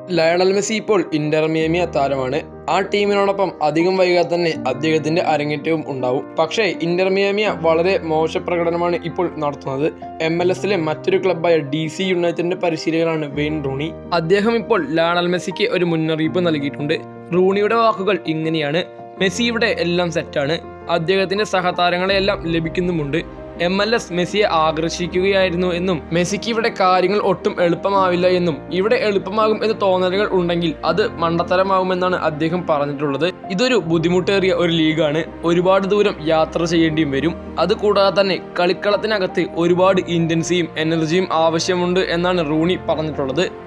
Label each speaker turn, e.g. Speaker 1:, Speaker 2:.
Speaker 1: Lionel Messi ഇപ്പോൾ Inter Miami താരമാണ് ആ ടീമിനോടൊപ്പം അധികം വൈകാതെ തന്നെ അദ്ദേഹത്തിന്റെ അരങ്ങേറ്റവും ഉണ്ടാവും പക്ഷേ ഇന്റർ മിയാമിയ വളരെ മോശ പ്രകടനമാണ് ഇപ്പോൾ നടത്തുന്നത് എം എൽ എസിലെ മറ്റൊരു ക്ലബ്ബായ ഡി സി യുണൈറ്റഡിന്റെ പരിശീലകനാണ് വെയിൻ റൂണി അദ്ദേഹം ഇപ്പോൾ ലയണൽ മെസ്സിക്ക് ഒരു മുന്നറിയിപ്പ് നൽകിയിട്ടുണ്ട് റൂണിയുടെ വാക്കുകൾ ഇങ്ങനെയാണ് മെസ്സി ഇവിടെ എല്ലാം സെറ്റാണ് അദ്ദേഹത്തിന്റെ സഹതാരങ്ങളെയെല്ലാം ലഭിക്കുന്നുമുണ്ട് എം എൽ എസ് മെസ്സിയെ ആകർഷിക്കുകയായിരുന്നു എന്നും മെസ്സിക്ക് ഇവിടെ കാര്യങ്ങൾ ഒട്ടും എളുപ്പമാവില്ല എന്നും ഇവിടെ എളുപ്പമാകും എന്ന് തോന്നലുകൾ ഉണ്ടെങ്കിൽ അത് മണ്ടത്തരമാകുമെന്നാണ് അദ്ദേഹം പറഞ്ഞിട്ടുള്ളത് ഇതൊരു ബുദ്ധിമുട്ടേറിയ ഒരു ലീഗാണ് ഒരുപാട് ദൂരം യാത്ര ചെയ്യേണ്ടിയും വരും അതുകൂടാതെ തന്നെ കളിക്കളത്തിനകത്ത് ഒരുപാട് ഇൻറ്റൻസിയും എനർജിയും ആവശ്യമുണ്ട് എന്നാണ് റൂണി പറഞ്ഞിട്ടുള്ളത്